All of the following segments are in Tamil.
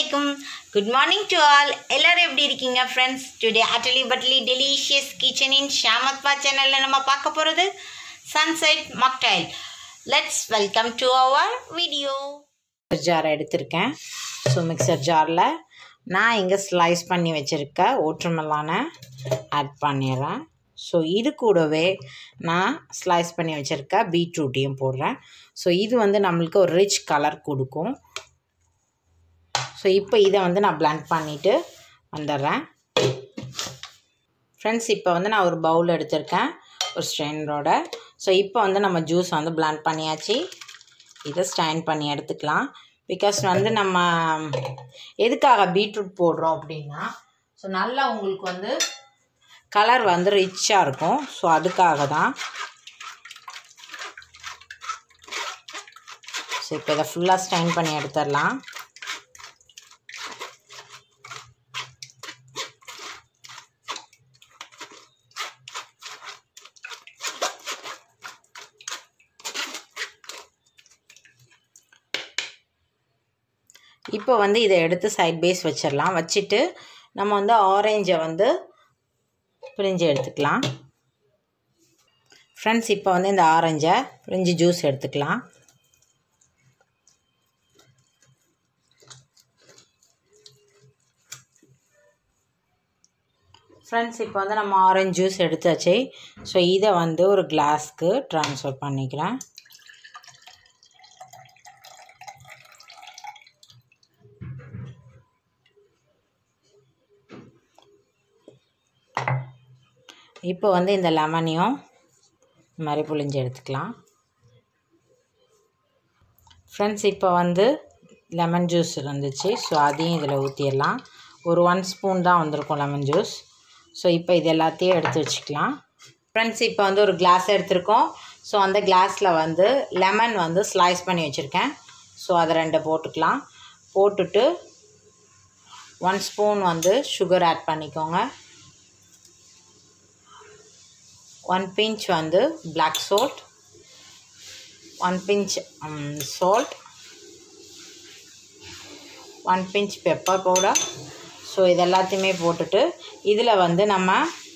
அலைக்கும் குட் மார்னிங் டு ஆல் எல்லாரும் எப்படி இருக்கீங்க friends today Atli Batli delicious கிச்சனின் ஷாமத்மா சேனலில் நம்ம பார்க்க போகிறது sunset mocktail let's welcome to our video jar எடுத்திருக்கேன் ஸோ மிக்சர் ஜாரில் நான் இங்கே ஸ்லைஸ் பண்ணி வச்சுருக்க ஓட்டுமெல்லான ஆட் பண்ணிடுறேன் ஸோ இது கூடவே நான் ஸ்லைஸ் பண்ணி வச்சுருக்க பீட்ரூட்டையும் போடுறேன் ஸோ இது வந்து நம்மளுக்கு ஒரு ரிச் கலர் கொடுக்கும் ஸோ இப்போ இதை வந்து நான் பிளண்ட் பண்ணிவிட்டு வந்துடுறேன் ஃப்ரெண்ட்ஸ் இப்போ வந்து நான் ஒரு பவுல் எடுத்திருக்கேன் ஒரு ஸ்ட்ரெயினரோட ஸோ இப்போ வந்து நம்ம ஜூஸ் வந்து பிளண்ட் பண்ணியாச்சு இதை ஸ்டைன் பண்ணி எடுத்துக்கலாம் பிகாஸ் வந்து நம்ம எதுக்காக பீட்ரூட் போடுறோம் அப்படின்னா ஸோ நல்லா உங்களுக்கு வந்து கலர் வந்து ரிச்சாக இருக்கும் ஸோ அதுக்காக தான் ஸோ இப்போ இதை ஃபுல்லாக ஸ்டைன் பண்ணி எடுத்துடலாம் இப்போ வந்து இதை எடுத்து சைட் பேஸ் வச்சிடலாம் வச்சுட்டு நம்ம வந்து ஆரேஞ்சை வந்து பிரிஞ்சு எடுத்துக்கலாம் ஃப்ரெண்ட்ஸ் இப்போ வந்து இந்த ஆரஞ்சை பிரிஞ்சு ஜூஸ் எடுத்துக்கலாம் ஃப்ரெண்ட்ஸ் இப்போ வந்து நம்ம ஆரஞ்சு ஜூஸ் எடுத்தாச்சு ஸோ இதை வந்து ஒரு கிளாஸ்க்கு ட்ரான்ஸ்ஃபர் பண்ணிக்கிறேன் இப்போ வந்து இந்த லெமனையும் இந்த மாதிரி புளிஞ்சு எடுத்துக்கலாம் ஃப்ரெண்ட்ஸ் இப்போ வந்து லெமன் ஜூஸ் இருந்துச்சு ஸோ அதையும் இதில் ஊற்றிடலாம் ஒரு ஒன் ஸ்பூன் தான் வந்திருக்கும் லெமன் ஜூஸ் ஸோ இப்போ இது எல்லாத்தையும் எடுத்து வச்சுக்கலாம் ஃப்ரெண்ட்ஸ் இப்போ வந்து ஒரு கிளாஸ் எடுத்திருக்கோம் ஸோ அந்த கிளாஸில் வந்து லெமன் வந்து ஸ்லைஸ் பண்ணி வச்சுருக்கேன் ஸோ அதை ரெண்டு போட்டுக்கலாம் போட்டுட்டு ஒன் ஸ்பூன் வந்து சுகர் ஆட் பண்ணிக்கோங்க ஒன் பிஞ்ச் வந்து black salt one pinch salt one pinch pepper powder so இது எல்லாத்தையுமே போட்டுட்டு இதில் வந்து நம்ம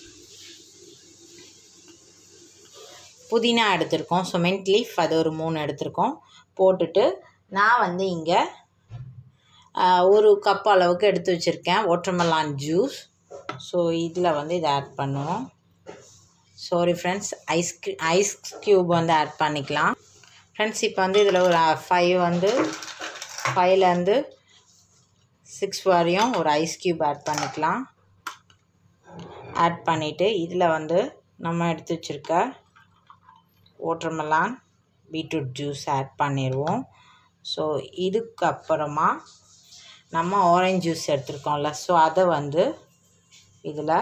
புதினா எடுத்திருக்கோம் ஸோ மின்ட் லீஃப் அது ஒரு மூணு எடுத்திருக்கோம் போட்டுட்டு நான் வந்து இங்கே ஒரு கப் அளவுக்கு எடுத்து வச்சுருக்கேன் வாட்டர்மெலான் ஜூஸ் ஸோ இதில் வந்து இதை ஆட் பண்ணுவோம் sorry friends ice ice cube வந்து ஆட் பண்ணிக்கலாம் ஃப்ரெண்ட்ஸ் இப்போ வந்து இதில் ஒரு ஃபைவ் வந்து ஃபைவ்லேருந்து சிக்ஸ் வரையும் ஒரு ஐஸ் க்யூப் ஆட் பண்ணிக்கலாம் ஆட் பண்ணிவிட்டு இதில் வந்து நம்ம எடுத்து வச்சுருக்க வாட்டர்மெலான் பீட்ரூட் ஜூஸ் ஆட் பண்ணிடுவோம் ஸோ இதுக்கப்புறமா நம்ம ஆரஞ்ச் ஜூஸ் எடுத்துருக்கோம்ல ஸோ அதை வந்து இதில்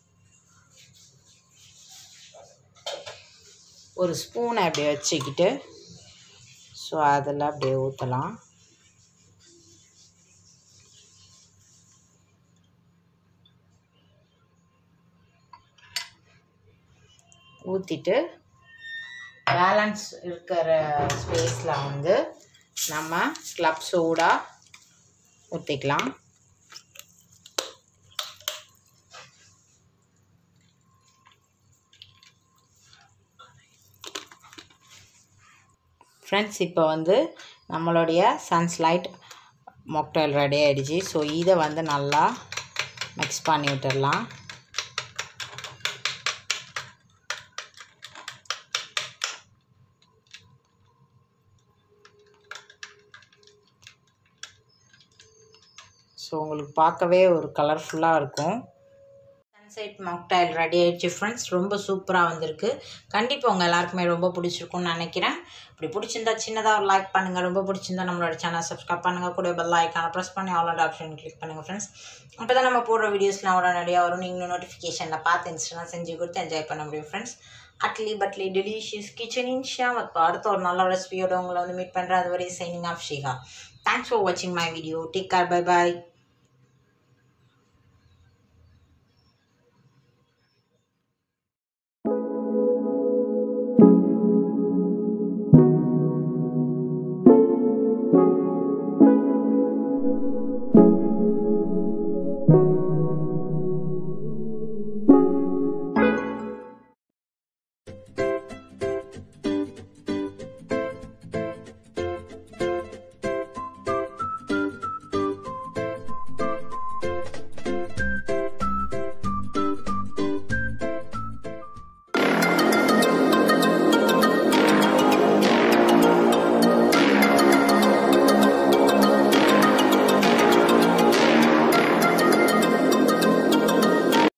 ஒரு ஸ்பூனை அப்படியே வச்சுக்கிட்டு ஸோ அதில் அப்படியே ஊற்றலாம் ஊற்றிட்டு பேலன்ஸ் இருக்கிற ஸ்பேஸில் வந்து நம்ம கிளப் சூடாக ஊற்றிக்கலாம் ஃப்ரெண்ட்ஸ் இப்போ வந்து நம்மளுடைய சன்ஸ்லைட் மொக்டைல் ரெடி ஆகிடுச்சு ஸோ இதை வந்து நல்லா மிக்ஸ் பண்ணி விட்டுடலாம் ஸோ உங்களுக்கு பார்க்கவே ஒரு கலர்ஃபுல்லாக இருக்கும் சன்செட் மாக்டைல் ரெடி ஆகிடுச்சு ஃப்ரெண்ட்ஸ் ரொம்ப சூப்பராக வந்திருக்கு கண்டிப்பாக உங்கள் எல்லாருக்குமே ரொம்ப பிடிச்சிருக்கும்னு நினைக்கிறேன் இப்படி பிடிச்சிருந்தா சின்னதாக ஒரு லைக் பண்ணுங்கள் ரொம்ப பிடிச்சிருந்தா நம்மளோட சேனல் சப்ஸ்கிரைப் பண்ணுங்கள் கூட பெல் ஐக்கான ப்ரெஸ் பண்ணி ஆல் ஆப்ஷன் கிளிக் பண்ணுங்கள் ஃப்ரெண்ட்ஸ் அப்போ தான் நம்ம போடுற வீடியோஸ்லாம் உடனடியாக வரும் நீங்களும் நோட்டிஃபிகேஷனில் பார்த்து இன்ஸ்டெல்லாம் செஞ்சு கொடுத்து என்ஜாய் பண்ண முடியும் friends Atli Batli delicious kitchen in ஷாமத் அடுத்த ஒரு நல்ல ரெசிபியோட உங்களை வந்து மீட் பண்ணுறேன் அதுவரை signing off Shika thanks for வாட்சிங் my video take care bye bye